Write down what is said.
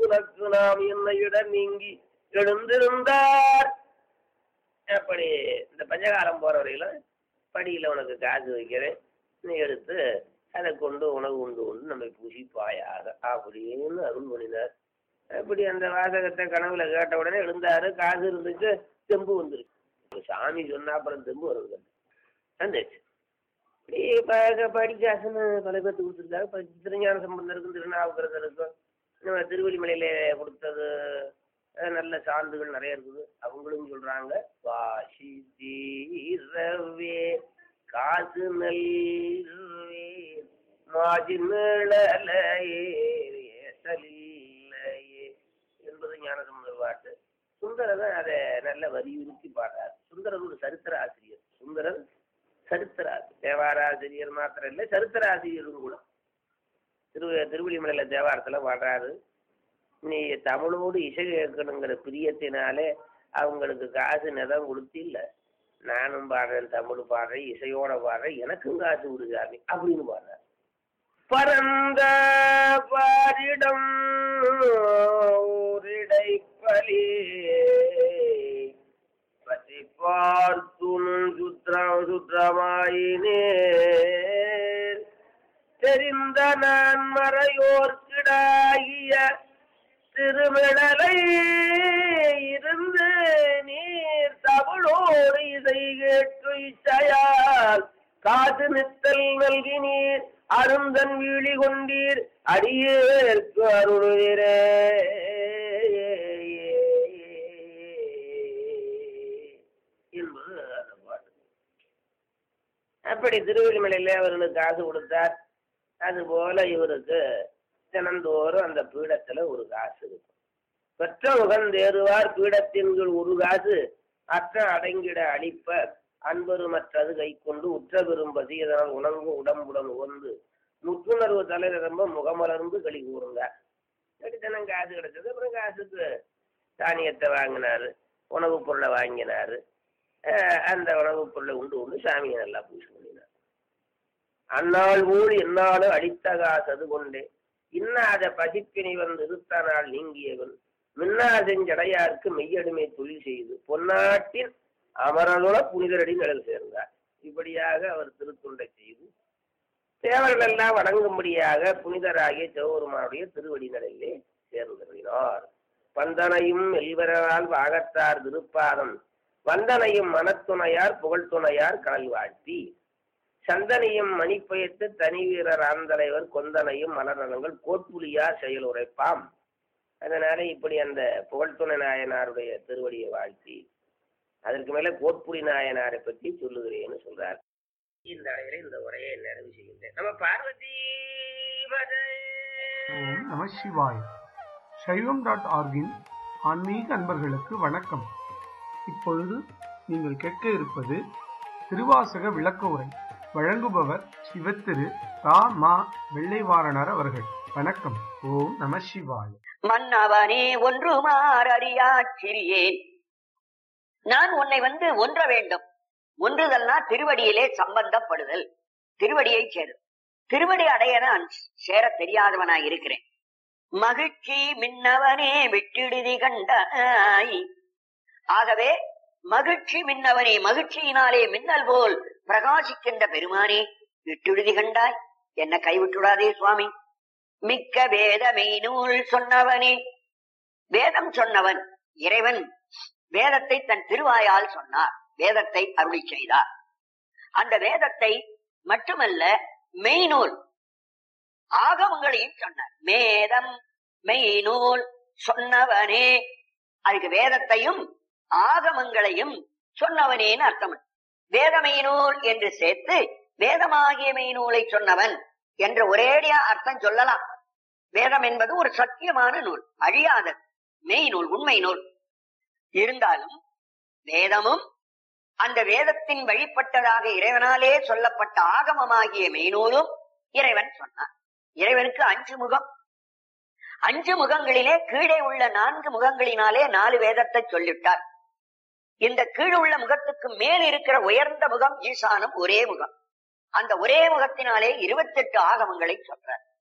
உனக்கு நாம் என்னையுடன் நீங்கி எழுந்திருந்தார் அப்படி இந்த பஞ்சகாலம் போற வரையிலும் படியில உனக்கு காசு வைக்கிறேன் நீ எடுத்து அதை கொண்டு உணவு உண்டு உண்டு நம்மை புசிப்பாயாக அப்படின்னு அருள் பண்ணினார் அப்படி அந்த வாசகத்தை கனவுல கேட்ட உடனே எழுந்தாரு காசு இருந்துச்சு தெம்பு வந்துருச்சு சாமி சொன்னா அப்புறம் தெம்பு வருது வந்துச்சு இப்படி ப- படிக்காசுன்னு பல பேர்த்து கொடுத்துருக்காரு இப்ப திருஞான சம்பந்தருக்கும் திருநாவுக்கரசருக்கும் நம்ம திருவள்ளிமலையில கொடுத்தது அஹ், நல்ல சான்றுகள் நிறைய இருக்குது அவங்களும் சொல்றாங்க வாசி தீரவே காசு நல்வே மாஜி நிழலையே ஏசலில்லையே என்பது ஞானசம்பந்தர் பாட்டு சுந்தரர் தான் அதை நல்ல வலியுறுத்தி பாடுறார் சுந்தரர் ஒரு சரித்திர ஆசிரியர் சுந்தரர் சரித்திர ஆசிரியர் தேவார ஆசிரியர் மாத்திரம் இல்லை சரித்திர ஆசிரியரும் கூட திரு திருவள்ளிமலையில தேவாரத்துல பாடுறாரு நீ தமிழோடு இசை கேட்கணுங்கிற பிரியத்தினாலே அவங்களுக்கு காசு நிதம் கொடுத்து இல்ல நானும் பாடுறேன் தமிழ் பாடுறேன் இசையோட பாடுறேன் எனக்கும் காசு விடுசாமி அப்படின்னு பாடுறாரு பரந்த பாரிடம் ஊரிடைப்பலி பற்றி பார்த்தும் சுற்றம் சுற்றமாயினே தெரிந்த நான் மறையோர்க்கிடாகிய திருமிடலை இருந்து நீர் தமிழோடு இசை கேட்டு இச்சையால் காசு நித்தல் நல்கி நீர் அருந்தன் வீழி கொண்டீர் அடியேற்கு அருளுகிறே என்பது அந்த பாட்டு அப்படி திருவள்ளிமலையில அவர்களுக்கு காசு கொடுத்தார் அதுபோல இவருக்கு தினந்தோறும் அந்த பீடத்துல ஒரு காசு இருக்கும் பெற்ற முகந்தேறுவார் பீடத்தின் கீழ் ஒரு காசு அற்ற அடங்கிட அளிப்ப அன்பருமற்றது கை கொண்டு உற்ற விரும்பதி இதனால் உணங்கு உடம்புடன் உகந்து முற்றுணர்வு தலைநிரம்ப முகமலர்ந்து களி கூறுங்க தினம் காசு கிடைச்சது அப்புறம் காசுக்கு தானியத்தை வாங்கினாரு உணவுப் பொருளை வாங்கினாரு அஹ் அந்த உணவுப் பொருளை உண்டு உண்டு சாமியை நல்லா பூஜை பண்ணினார் அந்நாள் ஊழ் என்னாலும் அடித்த காசது கொண்டே இன்னாத பசிப்பினை வந்து இருத்த நாள் நீங்கியவன் மின்னா செஞ்சடையாருக்கு மெய்யடிமை தொழில் செய்து பொன்னாட்டின் அமரனுல புனிதரடி நிழல் சேர்ந்தார் இப்படியாக அவர் திருத்தொண்டை செய்து தேவர்கள் எல்லாம் வணங்கும்படியாக புனிதராகிய சிவபெருமானுடைய திருவடி நிலையிலே சேர்ந்தருளினார் பந்தனையும் எல்வரால் வாகத்தார் திருப்பாதம் வந்தனையும் மனத்துணையார் புகழ்துணையார் கடல் வாழ்த்தி சந்தனையும் மணிப்பயத்து தனி வீரர் ஆந்தலைவர் கொந்தனையும் மலரணங்கள் கோட்புலியார் செயல் உரைப்பாம் அதனால இப்படி அந்த புகழ்துணை நாயனாருடைய திருவடியை வாழ்த்தி அதற்கு மேல கோட்புலி நாயனாரை பற்றி சொல்லுகிறேன்னு சொல்றார் இந்த அளவில் இந்த உரையை நிறைவு செய்கின்றேன் நம்ம பார்வதி மதை ஓம் நம சிவாய் சைவம் டாட் ஆர்கின் ஆன்மீக அன்பர்களுக்கு வணக்கம் இப்பொழுது நீங்கள் கேட்க இருப்பது திருவாசக விளக்க உரை வழங்குபவர் சிவத்திரு தா மா வெள்ளைவாரணர் அவர்கள் வணக்கம் ஓம் நம சிவாய் மன்னவனே ஒன்றுமாறறியாச் சிறியேன் நான் உன்னை வந்து ஒன்ற வேண்டும் ஒன்றுதல்னா திருவடியிலே சம்பந்தப்படுதல் திருவடியை சேரு திருவடி அடைய நான் சேர தெரியாதவனாய் இருக்கிறேன் மகிழ்ச்சி மின்னவனே விட்டிடுதி கண்டாய் ஆகவே மகிழ்ச்சி மின்னவனே மகிழ்ச்சியினாலே மின்னல் போல் பிரகாசிக்கின்ற பெருமானே விட்டுடுதி கண்டாய் என்ன கைவிட்டுடாதே சுவாமி மிக்க வேதமை நூல் சொன்னவனே வேதம் சொன்னவன் இறைவன் வேதத்தை தன் திருவாயால் சொன்னார் வேதத்தை அருளி செய்தார் அந்த வேதத்தை மட்டுமல்ல மெய்நூல் ஆகமங்களையும் சொன்னார் வேதம் மெய்நூல் சொன்னவனே அதுக்கு வேதத்தையும் ஆகமங்களையும் சொன்னவனேன்னு அர்த்தம் வேதமெய்நூல் என்று சேர்த்து வேதமாகிய மெய்நூலை சொன்னவன் என்ற ஒரேடியா அர்த்தம் சொல்லலாம் வேதம் என்பது ஒரு சத்தியமான நூல் அழியாதது மெய் நூல் உண்மை நூல் இருந்தாலும் வேதமும் அந்த வேதத்தின் வழிபட்டதாக இறைவனாலே சொல்லப்பட்ட ஆகமமாகிய மெய்நூலும் இறைவன் சொன்னான் இறைவனுக்கு அஞ்சு முகம் அஞ்சு முகங்களிலே கீழே உள்ள நான்கு முகங்களினாலே நாலு வேதத்தை சொல்லிவிட்டார் இந்த கீழே உள்ள முகத்துக்கு மேல் இருக்கிற உயர்ந்த முகம் ஈசானம் ஒரே முகம் அந்த ஒரே முகத்தினாலே இருபத்தெட்டு ஆகமங்களை சொல்றார்